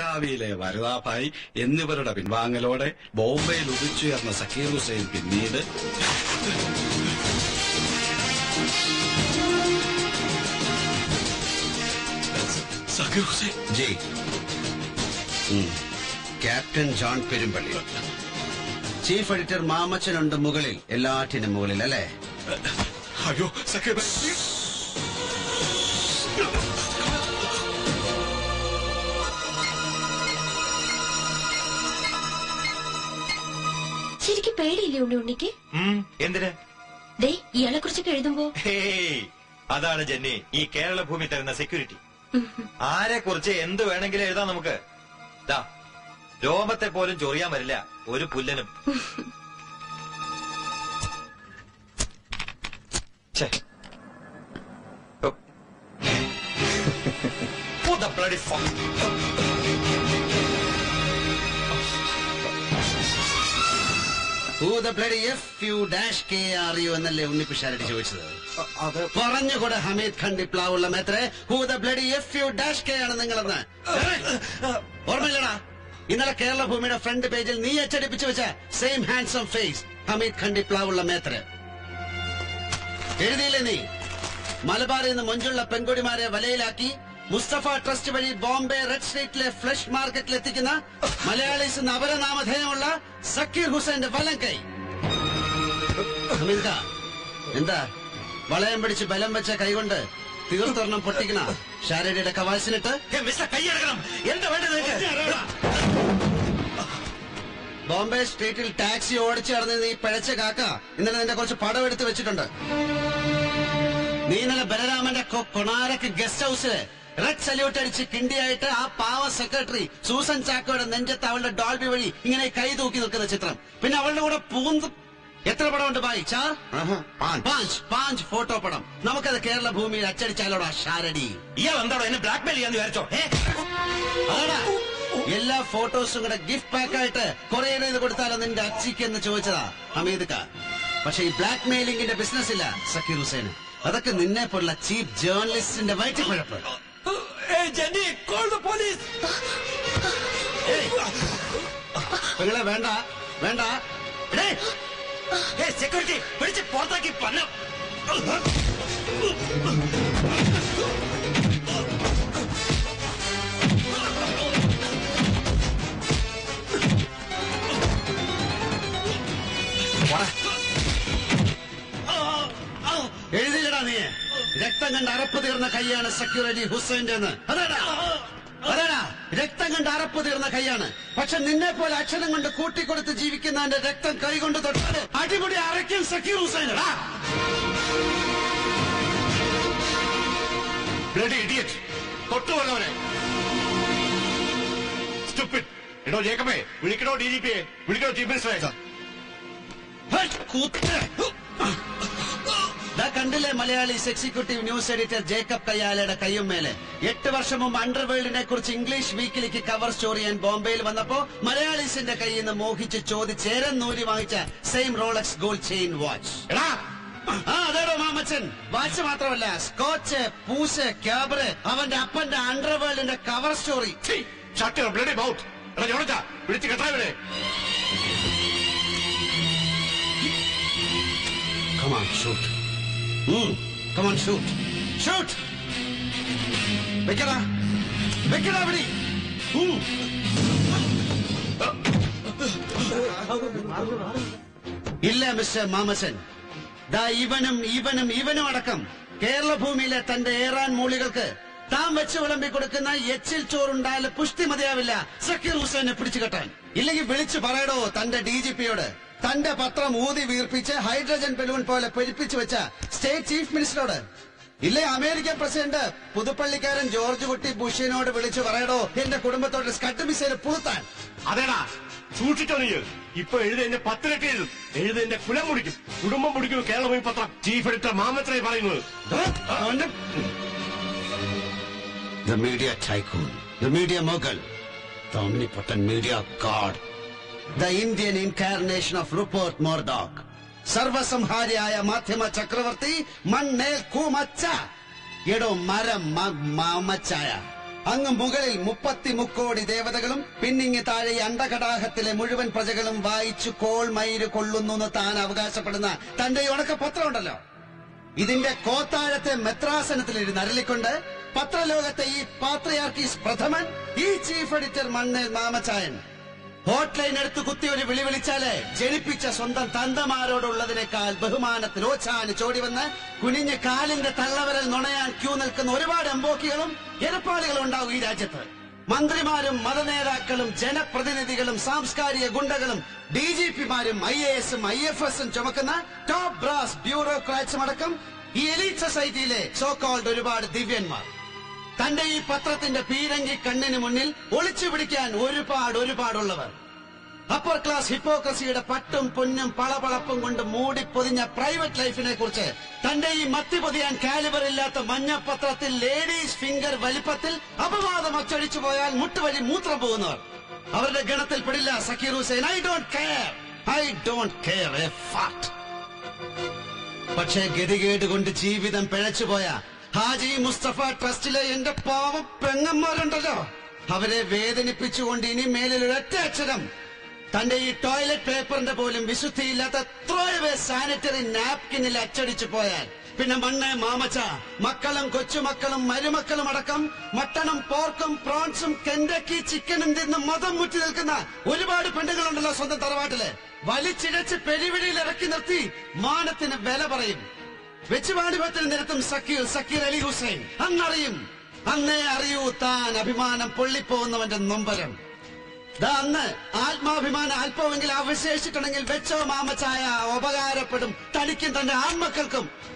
ബെലഗാവിയിലെ വരദാഭായ് എന്നിവരുടെ പിൻവാങ്ങലോടെ ബോംബെയിൽ ഉദിച്ചുയർന്ന സക്കീർ ഹുസൈൻ പിന്നീട് സക്കീർ ഹുസൈൻ ജി ഉം. Captain John Perumpally chief editor മാമച്ചനുണ്ട് മുകളിൽ എല്ലാറ്റിനും മുകളിൽ അല്ലേ അയ്യോ സക്കീർ ശരിക്കും പേടിയില്ലേ ഉണ്ണി ഉണ്ണിക്ക് ഉം, എന്തിന് ദേ ഇയാളെ കുറിച്ചൊക്കെ എഴുതുമ്പോ ഹേയ് അതാണ് ജെന്നി ഈ കേരള ഭൂമി തരുന്ന സെക്യൂരിറ്റി ആരെ കുറിച്ച് എന്ത് വേണമെങ്കിലും എഴുതാം നമുക്ക് ദാ രോമത്തെ പോലും ചൊറിയാൻ വരില്ല ഒരു പുല്ലനും ഛെ. ഓ. What the bloody fuck? Who the bloody F you dash K are you എന്നല്ലേ ഉണ്ണിപ്പിഷാരടി ചോദിച്ചത് അത് പറഞ്ഞുകൂടെ ഹമീദ് ഖാൻ ഡിപ്ലാവുള്ള മേത്രെ who the bloody F U dash K ആണ് നിങ്ങളെന്ന് ഓർമ്മയില്ലടാ ഇന്നലെ കേരള ഭൂമിയുടെ ഫ്രണ്ട് പേജിൽ നീ അച്ചടിപ്പിച്ചു വെച്ച same handsome face Hameed Khan ഡിപ്ലാവുള്ള മേത്രെ എഴുതിയില്ലേ നീ മലബാറിൽ നിന്ന് മൊഞ്ചുള്ള പെൺകുടിമാരെ വലയിലാക്കി മുസ്തഫ ട്രസ്റ്റ് വഴി ബോംബെ റെഡ് സ്ട്രീറ്റിലെ ഫ്ലഷ് മാർക്കറ്റിൽ എത്തിക്കുന്ന മലയാളീസ് എന്ന അപരനാമധേയമുള്ള സക്കീർ ഹുസൈന്റെ വലം കൈ ഹമീദ് ഖാ, എന്താ വളയം പിടിച്ച് ബലം വെച്ച കൈകൊണ്ട് തീർത്തൊരെണ്ണം പൊട്ടിക്കണ ഷാരടിയുടെ കവാസിനിട്ട് ഹേ, മിസ്റ്റർ കൈയെടുക്കണം എന്താ വേണ്ടത് നിങ്ങൾക്ക്? ബോംബെ സ്ട്രീറ്റിൽ ടാക്സി ഓടിച്ചു നടന്ന് നീ പിഴച്ച കാക്ക ഇന്നലെ നിന്റെ കുറച്ച് പടം എടുത്ത് വെച്ചിട്ടുണ്ട് നീ ഇന്നലെ ബലരാമന്റെ കൊ- കൊണാരക്ക് ഗസ്റ്റ് ഹൌസില് റെഡ് സല്യൂട്ട് അടിച്ച് കിണ്ടിയായിട്ട് ആ പാവ സെക്രട്ടറി സൂസൻ ചാക്കോയുടെ നെഞ്ചത്ത് അവളുടെ ഡോൾബി വഴി ഇങ്ങനെ കൈ തൂക്കി നിൽക്കുന്ന ചിത്രം പിന്നെ അവളുടെ കൂടെ പൂന്ത് എത്ര പടമുണ്ട് ബായ് ചാർ പാഞ്ച് പാഞ്ച് ഫോട്ടോ പടം നമുക്കത് കേരള ഭൂമിയിൽ അച്ചടിച്ചാലോടാ ഷാരടി ഇയാൾ എന്താണോ എന്നെ ബ്ലാക്ക്മെയിൽ ചെയ്യാന്ന് വിചാരിച്ചോ ഏ? അതാടാ എല്ലാ ഫോട്ടോസും കൂടെ ഗിഫ്റ്റ് പാക്ക് ആയിട്ട് കൊറിയർ ചെയ്ത് കൊടുത്താലോ നിന്റെ അച്ചിക്ക് എന്ന് ചോദിച്ചതാ ഹമീദ് ഖാൻ പക്ഷെ ഈ ബ്ലാക്ക് മെയിലിംഗിന്റെ ബിസിനസ് ഇല്ല സക്കീർ ഹുസൈന് അതൊക്കെ നിന്നെ പോലുള്ള ചീഫ് ജേർണലിസ്റ്റിന്റെ വയറ്റിപ്പഴപ്പ് ഏയ്, ജെന്നി, call the police. നിങ്ങളെ വേണ്ട വേണ്ട എടേ, ഏയ്, security, പിടിച്ച് പുറത്താക്കി പന്ന എഴുതിയില്ലടാ നീ രക്തം കണ്ട് അറപ്പ് തീർന്ന കൈയാണ് സെക്യൂരിറ്റി ഹുസൈന്റെ എന്ന് അതാടാ അതാടാ രക്തം കണ്ട് അറപ്പ് തീർന്ന കൈയാണ് പക്ഷെ നിന്നെ പോലെ അക്ഷരം കൊണ്ട് കൂട്ടിക്കൊടുത്ത് ജീവിക്കുന്നവന്റെ രക്തം കൈകൊണ്ട് തൊട്ട് അടിപൊളി അറയ്ക്കും സക്കീർ ഹുസൈനടാ ബ്ലഡി ഇഡിയറ്റ് തൊട്ടു പറഞ്ഞവനെ സ്റ്റുപ്പിഡ് എടോ ജേക്കബേ വിളിക്കണോ ഡി ജി പിയെ വിളിക്കണോ ചീഫ് മിനിസ്റ്ററെ ഹൈ, കൂത്ത്. ദാ കണ്ടില്ലേ Malayalees executive news editor Jacob കയ്യാലയുടെ കയ്യും മേലെ എട്ട് വർഷം മുമ്പ് അണ്ടർവേൾഡിനെ കുറിച്ച് ഇംഗ്ലീഷ് വീക്കിലേക്ക് കവർ സ്റ്റോറി ചെയ്യാൻ ബോംബെയിൽ വന്നപ്പോ മലയാളീസിന്റെ കയ്യിൽ നിന്ന് മോഹിച്ച് ചോദിച്ചേരം നൂരി വാങ്ങിച്ച same Rolex gold chain watch എടാ ആ അതേടോ മാമച്ചൻ വാച്ച് മാത്രമല്ല സ്കോച്ച് പൂസ് ക്യാബറ് അവന്റെ അപ്പന്റെ അണ്ടർവേൾഡിന്റെ cover story shut your bloody mouth എടാ ജോണിച്ച വിളിച്ച് കെട്ടാവിടെ Come on, shoot. Hmm. Come on, shoot. Shoot! വെക്കടാ വെക്കടാ അവിടെ ഉം. ഇല്ല മിസ്റ്റർ മാമസൻ ദാ ഇവനും ഇവനും ഇവനും അടക്കം കേരള ഭൂമിയിലെ തന്റെ ഏറാൻ മൂളികൾക്ക് താൻ വെച്ച് വിളമ്പി കൊടുക്കുന്ന എച്ചിൽ ചോറുണ്ടായാലും പുഷ്ടി മതിയാവില്ല സക്കീർ ഹുസൈനെ പിടിച്ചു കെട്ടാൻ ഇല്ലെങ്കിൽ വിളിച്ചു പറയടോ തന്റെ ഡി ജി പിയോട് തന്റെ പത്രം ഊതി വീർപ്പിച്ച് ഹൈഡ്രജൻ ബലൂൺ പോലെ പെരുപ്പിച്ചു വെച്ച സ്റ്റേറ്റ് ചീഫ് മിനിസ്റ്ററോട് ഇല്ലേ അമേരിക്കൻ പ്രസിഡന്റ് പുതുപ്പള്ളിക്കാരൻ ജോർജ് കുട്ടി ബുഷിനോട് വിളിച്ചു പറയടോ എന്റെ കുടുംബത്തോട് സ്കട്ട് മിസൈൽ പുളുത്താൻ അതേടാ സൂക്ഷിച്ചോ നീ ഇപ്പൊ എഴുതി എന്റെ പത്തിരട്ടി എഴുതും എഴുതി എന്റെ കുലം മുടിക്കും കുടുംബം മുടിക്കും കേരള ഭൂമി പത്രം ചീഫ് എഡിറ്റർ മാമത്രേ പറയുന്നത് അവന്റെ The media tycoon, the media mogul, the omnipotent media god, the Indian incarnation of Rupert Murdoch, സർവസംഹാരിയായ മാധ്യമ ചക്രവർത്തി മണ്ണേൽ കൂമച്ച എടോ മരം മ- മാമച്ചായ അങ്ങ് മുകളിൽ മുപ്പത്തി മുക്കോടി ദേവതകളും പിന്നിങ്ങി താഴെ ഈ അണ്ടകടാഹത്തിലെ മുഴുവൻ പ്രജകളും വായിച്ചു കോൾ മയിര് കൊള്ളുന്നു എന്ന് താൻ അവകാശപ്പെടുന്ന തന്റെ ഈ ഉണക്ക പത്രമുണ്ടല്ലോ ഇതിന്റെ കോത്താഴത്തെ മെത്രാസനത്തിലിരുന്ന് അരളിക്കൊണ്ട് പത്രലോകത്തെ ഈ പാത്രയാർക്കീസ് പ്രഥമൻ ഈ chief editor Mannel Mamachayan hotline എടുത്ത് കുത്തി ഒരു വിളി വിളിച്ചാല് ജനിപ്പിച്ച സ്വന്തം തന്തമാരോടുള്ളതിനേക്കാൾ ബഹുമാനത്തിൽ ഓച്ചാന് ചോടി വന്ന് കുനിഞ്ഞ് കാലിന്റെ തള്ളവരൽ നുണയാൻ ക്യൂ നിൽക്കുന്ന ഒരുപാട് എംബോക്കികളും എരപ്പാളികളും ഉണ്ടാവും ഈ രാജ്യത്ത് മന്ത്രിമാരും മതനേതാക്കളും ജനപ്രതിനിധികളും സാംസ്കാരിക ഗുണ്ടകളും ഡി ജി പിമാരും ഐ എ എസും ഐ എഫ് എസും ചുമക്കുന്ന ടോപ്പ് ബ്രാസ് ബ്യൂറോക്രാറ്റ്സും അടക്കം ഈ എലീറ്റ് സൊസൈറ്റിയിലെ സോ കോൾഡ് ഒരുപാട് ദിവ്യന്മാർ തന്റെ ഈ പത്രത്തിന്റെ പീരങ്കി കണ്ണിന് മുന്നിൽ ഒളിച്ചു പിടിക്കാൻ ഒരുപാട് ഒരുപാടുള്ളവർ അപ്പർ ക്ലാസ് ഹിപ്പോക്രസിയുടെ പട്ടും പൊന്നും പളപളപ്പും കൊണ്ട് മൂടിപ്പൊതിഞ്ഞ പ്രൈവറ്റ് ലൈഫിനെ കുറിച്ച് തന്റെ ഈ മത്തി പൊതിയാൻ കാലിബർ ഇല്ലാത്ത മഞ്ഞപ്പത്രത്തിൽ ലേഡീസ് ഫിംഗർ വലിപ്പത്തിൽ അപവാദം അച്ചടിച്ചു പോയാൽ മുട്ടുവഴി മൂത്രം പോകുന്നവർ അവരുടെ ഗണത്തിൽ പെടില്ല Zakir Hussain I don't care I don't care a fart പക്ഷേ ഗതികേട് കൊണ്ട് ജീവിതം പിഴച്ചുപോയ ഹാജി മുസ്തഫ ട്രസ്റ്റിലെ എന്റെ പാവം പെങ്ങന്മാരുണ്ടല്ലോ അവരെ വേദനിപ്പിച്ചുകൊണ്ട് ഇനി മേലിൽ ഒരൊറ്റ അക്ഷരം തന്റെ ഈ ടോയ്ലറ്റ് പേപ്പറിന്റെ പോലും വിശുദ്ധിയില്ലാത്ത എത്രയോ സാനിറ്ററി നാപ്കിനിൽ അച്ചടിച്ചു പോയാൽ പിന്നെ മണ്ണ് മാമച്ച മക്കളും കൊച്ചുമക്കളും മരുമക്കളും അടക്കം മട്ടണും പോർക്കും പ്രോൺസും കെൻഡക്കി ചിക്കനും തിന്ന് മതം മുറ്റി നിൽക്കുന്ന ഒരുപാട് പെണ്ണുങ്ങളുണ്ടല്ലോ സ്വന്തം തറവാട്ടില് വലിച്ചിഴച്ച് പെരുവിഴിയിൽ ഇറക്കി നിർത്തി മാനത്തിന് വില പറയും വെച്ചുപാടിപത്തിൽ നിരത്തും സക്കീർ സക്കീർ അലി ഹുസൈൻ അന്നറിയും അന്നേ അറിയൂ താൻ അഭിമാനം പൊള്ളിപ്പോകുന്നവന്റെ നൊമ്പരം ദാ അന്ന് ആത്മാഭിമാനം അല്പമെങ്കിലും അവശേഷിച്ചിട്ടുണ്ടെങ്കിൽ വെച്ചോ മാമച്ചായ ഉപകാരപ്പെടും തനിക്കും തന്റെ ആൺമക്കൾക്കും